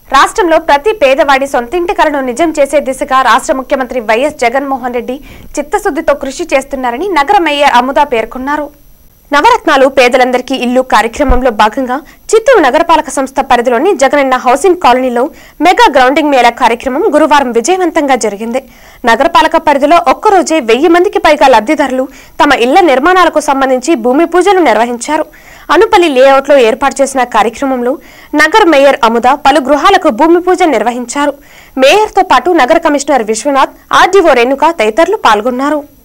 రాష్ట్రంలో ప్రతి పేదవాడి సొంతింటి కలను నిజం చేసే దిశగా రాష్ట్ర ముఖ్యమంత్రి వైఎస్ జగన్మోహన్ రెడ్డి చిత్తశుద్ధితో కృషి చేస్తున్నారని నగర మేయర్ అముదా పేర్కొన్నారు నవరత్నాలు పేదలందరికీ ఇల్లు కార్యక్రమంలో భాగంగా చిత్తూరు నగరపాలక సంస్థ పరిధిలోని జగనన్న హౌసింగ్ కాలనీలో మెగా గ్రౌండింగ్ మేళా కార్యక్రమం గురువారం విజయవంతంగా జరిగింది నగరపాలక పరిధిలో ఒక్కరోజే వెయ్యి మందికి పైగా లబ్ధిదారులు తమ ఇళ్ల నిర్మాణాలకు సంబంధించి భూమి పూజలు నిర్వహించారు అనుపల్లి లేఅవుట్లో ఏర్పాటు చేసిన కార్యక్రమంలో నగర్ మేయర్ అముద పలు గృహాలకు భూమి పూజ నిర్వహించారు మేయర్తో పాటు నగర కమిషనర్ విశ్వనాథ్ ఆర్డీఓ రేణుక తదితరులు పాల్గొన్నారు